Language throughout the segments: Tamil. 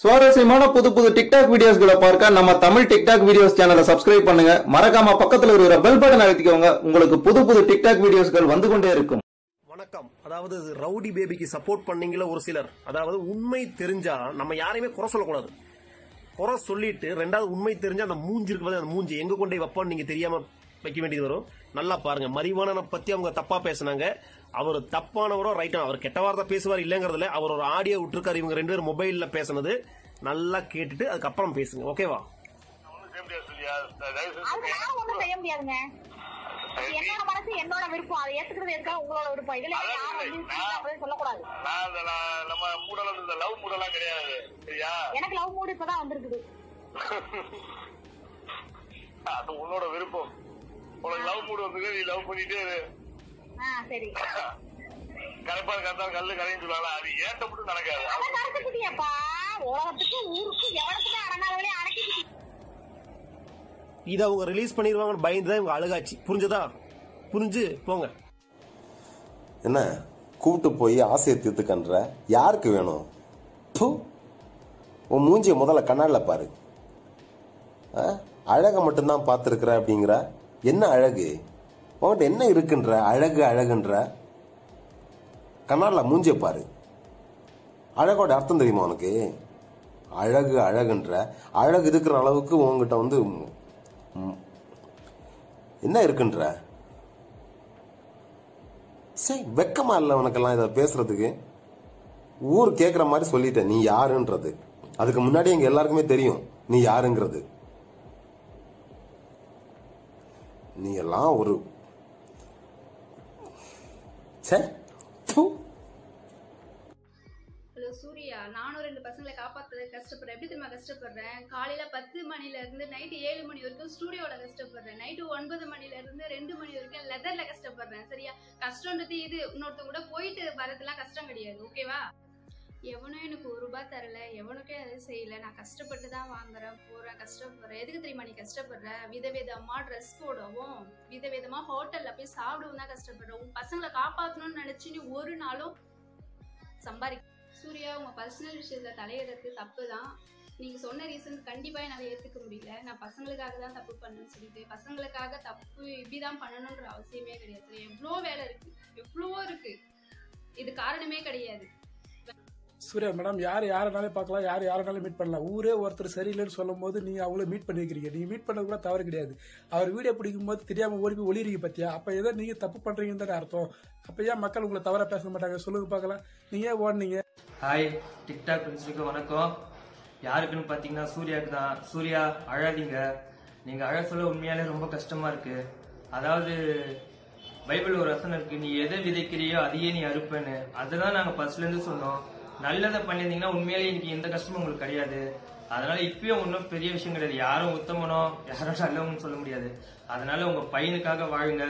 சுவாரஸ்யமான புது புது டிக்டாக் வீடியோஸ்களை பார்க்க நம்ம தமிழ் டிக்டாக் வீடியோஸ் சேனலை சப்ஸ்கிரைப் பண்ணுங்க மறக்காம பக்கத்துல இருக்கிற பெல் பட்டன் அழுத்திக்கோங்க உங்களுக்கு புது புது டிக்டாக் வீடியோஸ்கள் வந்து கொண்டே இருக்கும் வணக்கம் அதாவது ரவுடி பேபிக்கு சப்போர்ட் பண்ணீங்கள ஒரு சிலர் அதாவது உண்மை தெரிஞ்சா நம்ம யாரையுமே குறை சொல்லக்கூடாது குறை சொல்லிட்டு ரெண்டாவது உண்மை தெரிஞ்சா அந்த மூஞ்சி இருக்கு பாருங்க, அந்த மூஞ்சி எங்க கொண்டு போய் வைப்பான்னு நீங்க தெரியாம வைக்க வேண்டியது வரும் நல்லா பாருங்க மறிவானனை பத்தி அவங்க தப்பா பேசுனாங்க அவர் தப்பானவரோ ரைட்டா அவர் கெட்ட வார்த்தை பேசுவார் இல்லங்கிறதுல அவர் ஒரு ஆடியோ விட்டுருக்காரு இவங்க ரெண்டு பேரும் மொபைல்ல பேசுனது நல்லா கேட்டுட்டு அதுக்கப்புறம் பேசுங்க ஓகேவா அது நான் ஒண்ணும் செய்ய முடியாதுங்க அது என்னோட மனசு என்னோட விருப்பம் அதை ஏத்துக்கிறது எதுக்காக உங்களோட விருப்பம் இதுல யாரும் வந்து இப்படி அப்படின்னு சொல்லக்கூடாது நான் இந்த நான் நம்ம மூடலாம் இந்த லவ் மூடலாம் கிடையாது சரியா எனக்கு லவ் மூடு இப்பதான் வந்திருக்குது அது உன்னோட விருப்பம் உனக்கு லவ் மூடு வந்து நீ லவ் பண்ணிட்டே இரு ஆ சரி கரைப்பாரு கத்தா கல்லு கரைன்னு சொல்லுவாங்க அது ஏட்ட மட்டும் நடக்காது அதை நடந்துக்கிட்டியப்பா உலகத்துக்கு ஊருக்கு எவ்வளவுக்குமே அடங்காதவளே அடக்கிட்டு இதை அவங்க ரிலீஸ் பண்ணிடுவாங்கன்னு பயந்து தான் இவங்க அழுகாச்சு புரிஞ்சதா புரிஞ்சு போங்க என்ன கூப்பிட்டு போய் ஆசையை தீர்த்துக்கன்ற யாருக்கு வேணும் ப்பு. உன் மூஞ்சிய முதல்ல கண்ணாடில் பாரு ஆ? அழகை மட்டும்தான் பார்த்துருக்குற அப்படிங்கிற என்ன அழகு உன்கிட்ட என்ன இருக்குன்ற அழகு அழகுன்ற கண்ணாடில் மூஞ்சிய பாரு அழகோட அர்த்தம் தெரியுமா உனக்கு அழகு அழகுன்ற அழகு இருக்கிற அளவுக்கு உன்கிட்ட வந்து ம், என்ன இருக்குன்ற சரி வெக்கமா இல்ல உனக்கெல்லாம் இதை பேசுறதுக்கு ஊர் கேக்குற மாதிரி சொல்லிட்ட நீ யாருன்றது அதுக்கு முன்னாடி எங்க எல்லாருக்குமே தெரியும் நீ யாருங்கிறது நீ எல்லாம் ஒரு சே ப்பு. ஹலோ சூர்யா நானும் ரெண்டு பசங்களை காப்பாற்ற கஷ்டப்படுறேன் எப்படி தெரியுமா கஷ்டப்படுறேன் காலையில பத்து மணில இருந்து நைட்டு ஏழு மணி வரைக்கும் ஸ்டூடியோல கஷ்டப்படுறேன் நைட்டு ஒன்பது மணில இருந்து ரெண்டு மணி வரைக்கும் லெதர்ல கஷ்டப்படுறேன் சரியா கஷ்டன்றது இது இன்னொருத்தங்க கூட போயிட்டு வரதெல்லாம் கஷ்டம் கிடையாது ஓகேவா எவனும் எனக்கு ஒரு ரூபாய் தரல எவனுக்கும் எதுவும் செய்யல நான் கஷ்டப்பட்டு தான் வாங்குறேன் போறேன் கஷ்டப்படுறேன் எதுக்கு தெரியுமா நீ கஷ்டப்படுற விதவிதமா ட்ரெஸ் போடவும் விதவிதமா ஹோட்டல்ல போய் சாப்பிடவும் தான் கஷ்டப்படுற உன் பசங்களை காப்பாற்றணும்னு நினைச்சு நீ ஒரு நாளும் சம்பாதி சூர்யா உங்க பர்சனல் விஷயத்துல தலையிடுறது தப்பு தான் நீங்க சொன்ன ரீசன் கண்டிப்பா என்னால ஏத்துக்க முடியல நான் பசங்களுக்காக தான் தப்பு பண்ணேன்னு சொல்லிட்டு பசங்களுக்காக தப்பு இப்படிதான் பண்ணணுன்ற அவசியமே கிடையாது எவ்வளோ வேலை இருக்கு எவ்வளவோ இருக்கு இது காரணமே கிடையாது சூர்யா மேடம் யார் யாருனாலும் பார்க்கலாம் யார் யாருனாலும் மீட் பண்ணலாம் ஊரே ஒருத்தர் சரியில்லைன்னு சொல்லும் போது நீங்க அவங்கள மீட் பண்ணிருக்கீங்க நீங்க மீட் பண்ணது கூட தவறு கிடையாது அவர் வீடியோ பிடிக்கும் போது தெரியாம ஓடி போய் ஒளிறீங்க பத்தியா அப்ப ஏதோ நீங்க தப்பு பண்றீங்கன்னு தானே அர்த்தம் அப்ப ஏன் மக்கள் உங்களை தவறா பேச மாட்டாங்க சொல்லுங்க பார்க்கலாம் நீங்க ஏன் ஓடுனீங்க ஹாய் டிக்டாக் ஃப்ரெண்ட்ஸுக்கு வணக்கம் யாருக்குன்னு பார்த்தீங்கன்னா சூர்யாவுக்கு தான் சூர்யா அழாதீங்க நீங்கள் அழ சொல்ல உண்மையாலே ரொம்ப கஷ்டமா இருக்கு அதாவது பைபிள் ஒரு வசனம் இருக்கு நீ எதை விதைக்கிறியோ அதையே நீ அறுப்பேன்னு அததான் நாங்கள் ஃபர்ஸ்ட்லேருந்து சொன்னோம் நல்லதை பண்ணியிருந்தீங்கன்னா உண்மையாலே இன்னைக்கு எந்த கஷ்டமும் உங்களுக்கு கிடையாது அதனால இப்பயும் ஒன்றும் பெரிய விஷயம் கிடையாது யாரும் உத்தமனோ யாரும் நல்லவங்கன்னு சொல்ல முடியாது அதனால உங்க பையனுக்காக வாழுங்க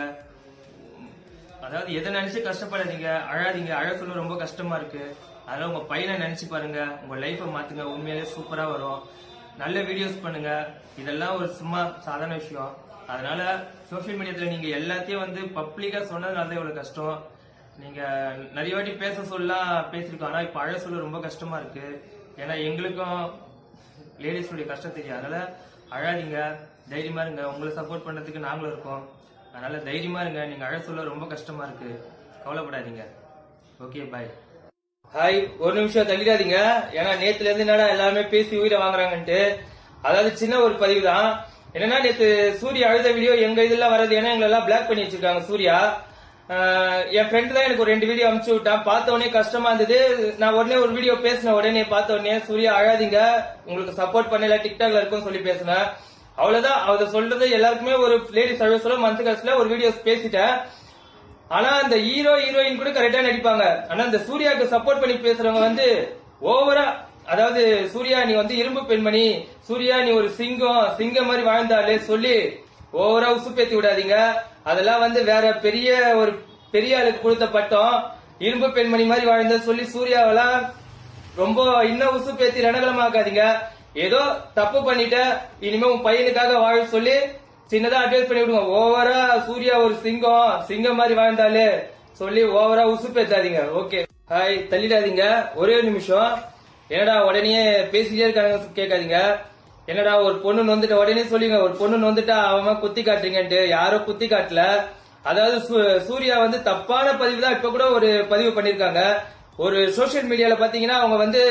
அதாவது எதை நினைச்சு கஷ்டப்படாதீங்க அழாதீங்க அழ சொல்ல ரொம்ப கஷ்டமா இருக்கு அதனால உங்க பையனை நினைச்சு பாருங்க உங்க லைஃபை மாத்துங்க உண்மையிலே சூப்பரா வரும் நல்ல வீடியோஸ் பண்ணுங்க இதெல்லாம் ஒரு சும்மா சாதாரண விஷயம் அதனால சோஷியல் மீடியாத்துல நீங்க எல்லாத்தையும் வந்து பப்ளிக்கா சொன்னதுனால தான் இவ்வளவு கஷ்டம் நீங்க நிறைய வாட்டி பேச சொல்லலாம் பேசிருக்கோம் ஆனா இப்ப அழ சொல்ல ரொம்ப கஷ்டமா இருக்கு ஏன்னா எங்களுக்கும் லேடிஸுடைய கஷ்டம் தெரியும் அதனால அழாதீங்க தைரியமா இருங்க உங்களை சப்போர்ட் பண்றதுக்கு நாங்களும் இருக்கோம் அதனால தைரியமா இருங்க நீங்க அழ சொல்ல ரொம்ப கஷ்டமா இருக்கு கவலைப்படாதீங்க ஓகே பாய் ஹாய் ஒரு நிமிஷம் தள்ளிடாதீங்க ஏன்னா நேத்துல இருந்து என்னடா எல்லாருமே பேசி உயிரை வாங்குறாங்கன்ட்டு அதாவது சின்ன ஒரு பதிவு தான் என்னன்னா நேத்து சூர்யா அழுத வீடியோ எங்க இதுல வர்றது ஏன்னா எங்களை எல்லாம் பிளாக் பண்ணி வச்சிருக்காங்க சூர்யா ஆஹ் என் ஃப்ரெண்ட் தான் எனக்கு ஒரு ரெண்டு வீடியோ அனுப்பிச்சு விட்டான் பார்த்த உடனே கஷ்டமா இருந்தது நான் உடனே ஒரு வீடியோ பேசின உடனே பார்த்த உடனே சூர்யா அழாதீங்க உங்களுக்கு சப்போர்ட் பண்ணல டிக்டாக்ல இருக்கும்னு சொல்லி பேசினேன் அவ்வளவுதான் அவர் சொல்றது எல்லாருக்குமே ஒரு லேடிஸ் அழுவ சொல்ல மனசு கஷ்டத்துல ஒரு வீடியோஸ் பேசிட்டேன் ஆனா அந்த ஹீரோ ஹீரோயின் கூட கரெக்டா நடிப்பாங்க ஆனா இந்த சூர்யாவுக்கு சப்போர்ட் பண்ணி பேசுறவங்க வந்து ஓவரா அதாவது சூர்யா நீ வந்து இரும்பு பெண்மணி சூர்யா நீ ஒரு சிங்கம் சிங்கம் மாதிரி வாழ்ந்தாலே சொல்லி ஓவரா உசுப்பேத்தி விடாதீங்க அதெல்லாம் வந்து வேற பெரிய ஒரு பெரிய ஆளுக்கு கொடுத்த பட்டம் இரும்பு பெண்மணி மாதிரி வாழ்ந்த சொல்லி சூர்யாவெல்லாம் ரொம்ப இன்னும் உசு பேத்தி ரணகலமாக்காதீங்க ஏதோ தப்பு பண்ணிட்ட இனிமே உன் பையனுக்காக வாழ சொல்லி சின்னதா அட்வைஸ் பண்ணி விடுங்க ஓவரா சூர்யா ஒரு சிங்கம் சிங்கம் மாதிரி வாழ்ந்தாலே சொல்லி ஓவரா உசு பேத்தாதீங்க ஓகே ஹாய் தள்ளிடாதீங்க ஒரே ஒரு நிமிஷம் என்னடா உடனே பேசிட்டே இருக்காங்க கேட்காதீங்க என்னடா ஒரு பொண்ணு நொந்துட்ட உடனே சொல்லுங்க ஒரு பொண்ணு நொந்துட்டா அவன் குத்தி காட்டுறீங்கன்ட்டு யாரும் குத்தி காட்டல அதாவது சூ- சூர்யா வந்து தப்பான பதிவு தான் இப்ப கூட ஒரு பதிவு பண்ணிருக்காங்க ஒரு சோசியல் மீடியால பாத்தீங்கன்னா அவங்க வந்து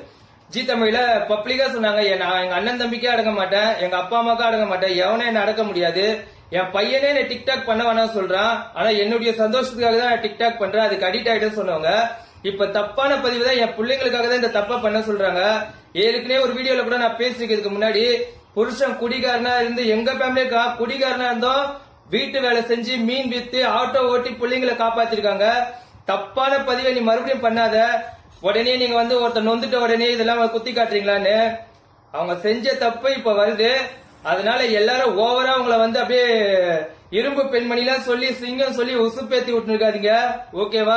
ஜி தமிழ்ல பப்ளிக்கா சொன்னாங்க "என் நான் எங்க அண்ணன் தம்பிக்கே அடங்க மாட்டேன் எங்க அப்பா அம்மாக்கே அடங்க மாட்டேன் எவனே என்ன அடக்க முடியாது என் பையனே என்ன டிக்டாக் பண்ண வேணாம் சொல்றான் ஆனா என்னுடைய சந்தோஷத்துக்காக தான் நான் டிக்டாக் பண்றேன் அதுக்கு அடிக்ட் ஆயிட்டேன்னு சொன்னவங்க இப்ப தப்பான பதிவு தான் என் பிள்ளைங்களுக்காக தான் இந்த தப்பா பண்ண சொல்றாங்க ஏற்கனவே ஒரு வீடியோல கூட நான் பேசிக்கிறதுக்கு முன்னாடி புருஷன் குடிகாரனா இருந்து எங்க ஃபேமிலியா குடிகாரனா இருந்தோம் வீட்டு வேலை செஞ்சு மீன் வித்து ஆட்டோ ஓட்டி பிள்ளைங்களை காப்பாத்திருக்காங்க தப்பான பதிவை நீ மறுபடியும் பண்ணாத உடனே நீங்க வந்து ஒருத்தர் நொந்துட்ட உடனே இதெல்லாம் குத்தி காட்டுறீங்களான்னு அவங்க செஞ்ச தப்பு இப்ப வருது அதனால எல்லாரும் ஓவரா உங்களை வந்து அப்படியே இரும்பு பெண்மணிலாம் சொல்லி சிங்கம் சொல்லி உசுப்பேத்தி விட்டுருக்காதீங்க ஓகேவா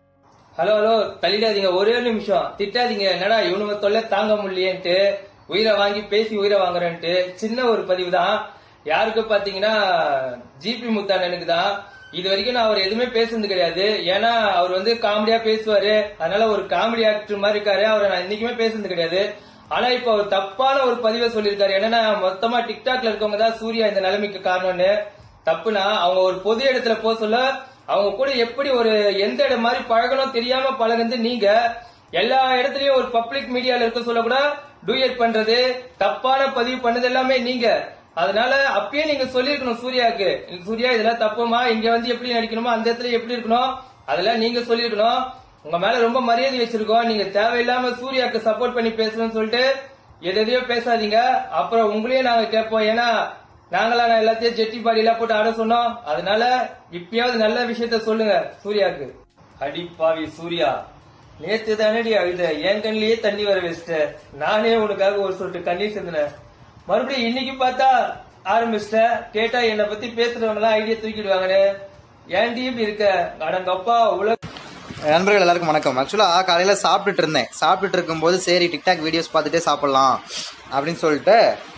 ஹலோ ஹலோ தள்ளிடாதீங்க ஒரே நிமிஷம் திட்டாதீங்க என்னடா இவனுங்க தொல்லை தாங்க முடியலேன்ட்டு உயிரை வாங்கி பேசி உயிரை வாங்குறேன்ட்டு சின்ன ஒரு பதிவு தான் யாருக்கு பாத்தீங்கன்னா ஜிபி முத்தானனுக்கு தான் இது வரைக்கும் நான் அவர் எதுவுமே பேசுனது கிடையாது ஏன்னா அவர் வந்து காமெடியா பேசுவாரு அதனால ஒரு காமெடி ஆக்டர் மாதிரி இருக்காரு அவரை நான் இன்னைக்குமே பேசுனது கிடையாது ஆனா இப்ப அவர் தப்பான ஒரு பதிவை சொல்லியிருக்காரு என்னன்னா மொத்தமா டிக்டாக்ல இருக்கவங்க தான் சூர்யா இந்த நிலைமைக்கு காரணம்னு தப்புனா அவங்க ஒரு பொது இடத்துல போக சொல்ல அவங்க கூட எப்படி ஒரு எந்த இடம் மாதிரி பழகணும் தெரியாம பழகுந்து நீங்க எல்லா இடத்துலயும் ஒரு பப்ளிக் மீடியால இருக்க சொல்ல கூட டூயட் பண்றது தப்பான பதிவு பண்ணது எல்லாமே நீங்க அதனால அப்பயே நீங்க சொல்லிருக்கணும் சூர்யாவுக்கு சூர்யா இதெல்லாம் தப்புமா இங்க வந்து எப்படி நடிக்கணுமோ அந்த இடத்துல எப்படி இருக்கணும் அதெல்லாம் நீங்க சொல்லிருக்கணும் உங்க மேல ரொம்ப மரியாதை வச்சிருக்கோம் நீங்க தேவையில்லாம சூர்யாவுக்கு சப்போர்ட் பண்ணி பேசணும்னு சொல்லிட்டு எதையோ பேசாதீங்க அப்புறம் உங்களையும் நாங்க கேட்போம் ஏன்னா நாங்களா நான் எல்லாத்தையும் ஜெட்டி பாடி எல்லாம் போட்டு ஆட சொன்னோம் அதனால இப்பயாவது நல்ல விஷயத்த சொல்லுங்க சூர்யாக்கு அடி பாவி சூர்யா நேத்து தானடி அழுத என் கண்ணிலேயே தண்ணி வர வச்சிட்ட நானே உனக்காக ஒரு சொட்டு கண்ணீர் சிந்தினேன் மறுபடியும் இன்னைக்கு பார்த்தா ஆரம்பிச்சிட்ட கேட்டா என்னை பத்தி பேசுறவங்க எல்லாம் ஐடியா தூக்கிடுவாங்கன்னு ஏன்டி இப்படி இருக்க அடங்கப்பா உலக நண்பர்கள் எல்லாருக்கும் வணக்கம் ஆக்சுவலாக காலையில் சாப்பிட்டுட்டு இருந்தேன் சாப்பிட்டுட்டு இருக்கும்போது சரி டிக்டாக் வீடியோஸ் பார்த்துட்டே சாப்பிட்லாம் அப்படின்னு சொல்லிட்டு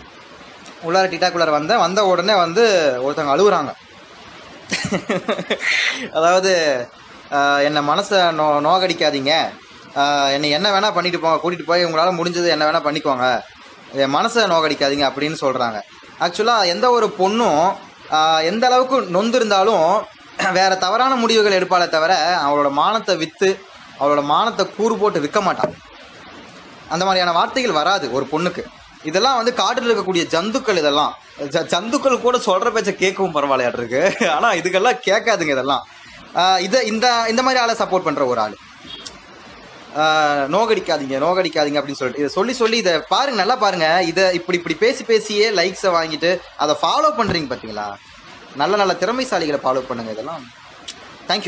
உள்ளார டிக்டாக் உள்ளார வந்தேன் வந்த உடனே வந்து ஒருத்தவங்க அழுகுறாங்க அதாவது ஆஹ், என்னை மனசை நோ நோகடிக்காதீங்க ஆஹ், என்னை என்ன வேணால் பண்ணிட்டு போங்க கூட்டிகிட்டு போய் உங்களால் முடிஞ்சது என்ன வேணால் பண்ணிக்கோங்க என் மனசை நோகடிக்காதீங்க அப்படின்னு சொல்கிறாங்க ஆக்சுவலாக எந்த ஒரு பொண்ணும் ஆஹ், எந்த அளவுக்கு நொந்திருந்தாலும் வேற தவறான முடிவுகள் எடுப்பாளே தவிர அவளோட மானத்தை விற்று அவளோட மானத்தை கூறு போட்டு விற்க மாட்டான் அந்த மாதிரியான வார்த்தைகள் வராது ஒரு பொண்ணுக்கு இதெல்லாம் வந்து காட்டில் இருக்கக்கூடிய ஜந்துக்கள் இதெல்லாம் ஜ- ஜந்துக்கள் கூட சொல்ற பேச்ச கேட்கவும் பரவாயில்லையாட்டு இருக்கு ஆனா இதுக்கெல்லாம் கேட்காதுங்க இதெல்லாம் ஆஹ் இத இந்த இந்த மாதிரி ஆளை சப்போர்ட் பண்ற ஒரு ஆள் ஆஹ் நோகடிக்காதீங்க நோகடிக்காதீங்க அப்படின்னு சொல்லிட்டு இதை சொல்லி சொல்லி இதை பாருங்க நல்லா பாருங்க இதை இப்படி இப்படி பேசி பேசியே லைக்ஸை வாங்கிட்டு அதை ஃபாலோ பண்றீங்க பாத்தீங்களா நல்ல நல்ல திறமைசாலிகளை ஃபாலோ பண்ணுங்க இதெல்லாம் தேங்க்யூ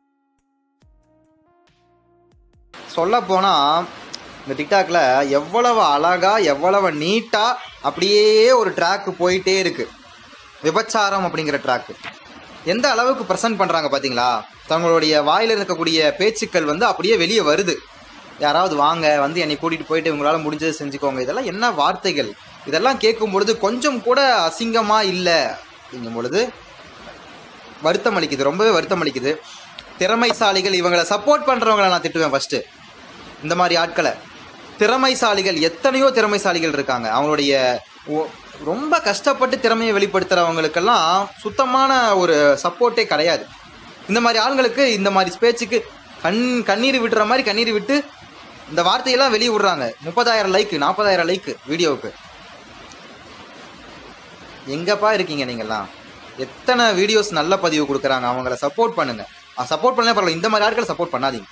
சொல்ல போனா இந்த டிக்டாக்ல எவ்வளவு அழகா எவ்வளவு நீட்டா அப்படியே ஒரு ட்ராக் போயிட்டே இருக்கு விபச்சாரம் அப்படிங்கிற ட்ராக் எந்த அளவுக்கு ப்ரெசென்ட் பண்றாங்க பாத்தீங்களா தங்களுடைய வாயில இருக்கக்கூடிய பேச்சுக்கள் வந்து அப்படியே வெளியே வருது யாராவது வாங்க வந்து என்னை கூட்டிட்டு போயிட்டு உங்களால முடிஞ்சதை செஞ்சுக்கோங்க இதெல்லாம் என்ன வார்த்தைகள் இதெல்லாம் கேட்கும் பொழுது கொஞ்சம் கூட அசிங்கமா இல்லை அப்படிங்கும் பொழுது வருத்தம் அளிக்குது ரொம்பவே வருத்தம் அளிக்குது திறமைசாலிகள் இவங்களை சப்போர்ட் பண்றவங்களை நான் திட்டுவேன் ஃபர்ஸ்ட் இந்த மாதிரி ஆட்களை திறமைசாலிகள் எத்தனையோ திறமைசாலிகள் இருக்காங்க அவங்களுடைய ஒ- ரொம்ப கஷ்டப்பட்டு திறமையை வெளிப்படுத்துறவங்களுக்கெல்லாம் சுத்தமான ஒரு சப்போர்ட்டே கிடையாது இந்த மாதிரி ஆளுங்களுக்கு இந்த மாதிரி பேச்சுக்கு கண் கண்ணீர் விட்டுற மாதிரி கண்ணீர் விட்டு இந்த வார்த்தையெல்லாம் வெளியே விடுறாங்க முப்பதாயிரம் லைக் நாற்பதாயிரம் லைக் வீடியோவுக்கு எங்கப்பா இருக்கீங்க நீங்கெல்லாம் எத்தனை வீடியோஸ் நல்ல பதிவு கொடுக்குறாங்க அவங்கள சப்போர்ட் பண்ணுங்க சப்போர்ட் பண்ணல பரவாயில்ல இந்த மாதிரி ஆட்களை சப்போர்ட் பண்ணாதீங்க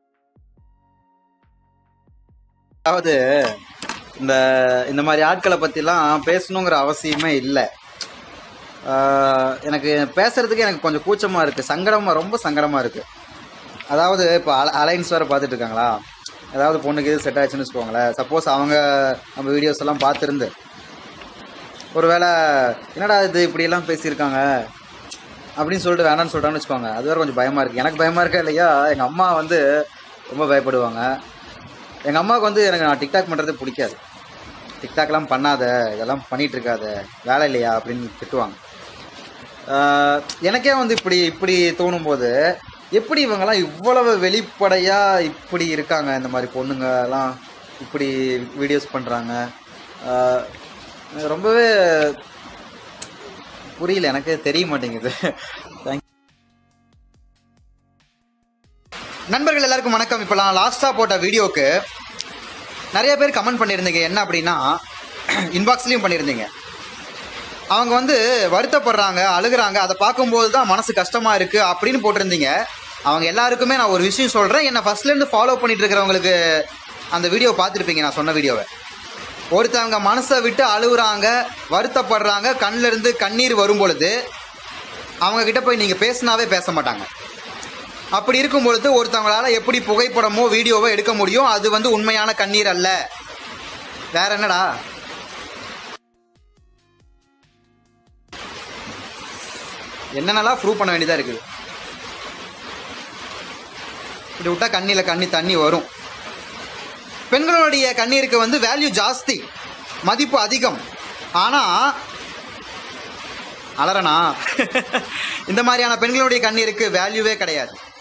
அதாவது இந்த இந்த மாதிரி ஆட்களை பற்றிலாம் பேசணுங்கிற அவசியமே இல்லை எனக்கு பேசுறதுக்கு எனக்கு கொஞ்சம் கூச்சமாக இருக்குது சங்கடமாக ரொம்ப சங்கடமாக இருக்குது அதாவது இப்போ அலைன்ஸ் வேறு பார்த்துட்டு இருக்காங்களா ஏதாவது பொண்ணுக்கு இது செட் ஆச்சுன்னு வச்சுக்கோங்களேன் சப்போஸ் அவங்க நம்ம வீடியோஸ் எல்லாம் பார்த்துருந்து ஒருவேளை என்னடா இது இப்படியெல்லாம் பேசியிருக்காங்க அப்படின்னு சொல்லிட்டு வேணாம்னு சொல்லிட்டான்னு வச்சுக்கோங்க அது வேறு கொஞ்சம் பயமாக இருக்குது எனக்கு பயமாக இருக்கா இல்லையா எங்கள் அம்மா வந்து ரொம்ப பயப்படுவாங்க எங்கள் அம்மாவுக்கு வந்து எனக்கு நான் டிக்டாக் பண்ணுறது பிடிக்காது டிக்டாக்லாம் பண்ணாத இதெல்லாம் பண்ணிட்டு இருக்காத வேலை இல்லையா அப்படின்னு திட்டுவாங்க ஆஹ் எனக்கே வந்து இப்படி இப்படி தோணும் போது எப்படி இவங்கெல்லாம் இவ்வளவு வெளிப்படையாக இப்படி இருக்காங்க இந்த மாதிரி பொண்ணுங்க எல்லாம் இப்படி வீடியோஸ் பண்ணுறாங்க ரொம்பவே புரியல எனக்கு தெரிய மாட்டேங்குது தேங்க் நண்பர்கள் எல்லாருக்கும் வணக்கம் இப்போ நான் லாஸ்ட்டாக போட்ட வீடியோக்கு நிறைய பேர் கமெண்ட் பண்ணியிருந்தீங்க என்ன அப்படின்னா இன்பாக்ஸ்லேயும் பண்ணியிருந்தீங்க அவங்க வந்து வருத்தப்படுறாங்க அழுகுறாங்க அதை பார்க்கும்போது தான் மனசு கஷ்டமாக இருக்குது அப்படின்னு போட்டிருந்தீங்க அவங்க எல்லாருக்குமே நான் ஒரு விஷயம் சொல்கிறேன் என்னை ஃபர்ஸ்ட்லேருந்து ஃபாலோ பண்ணிட்டு இருக்கிறவங்களுக்கு அந்த வீடியோ பார்த்துருப்பீங்க நான் சொன்ன வீடியோவை ஒருத்தவங்க மனசை விட்டு அழுகுறாங்க வருத்தப்படுறாங்க கண்ணில் இருந்து கண்ணீர் வரும் பொழுது அவங்க கிட்ட போய் நீங்கள் பேசினாவே பேச மாட்டாங்க அப்படி இருக்கும் பொழுது ஒருத்தவங்களால எப்படி புகைப்படமோ வீடியோவோ எடுக்க முடியும் அது வந்து உண்மையான கண்ணீர் அல்ல வேற என்னடா என்னென்னலாம் ப்ரூவ் பண்ண வேண்டியதா இருக்குது இப்படி விட்டா கண்ணில கண்ணி தண்ணி வரும் பெண்களுடைய கண்ணீருக்கு வந்து வேல்யூ ஜாஸ்தி மதிப்பு அதிகம் ஆனா அலறனா இந்த மாதிரியான பெண்களுடைய கண்ணீருக்கு வேல்யூவே கிடையாது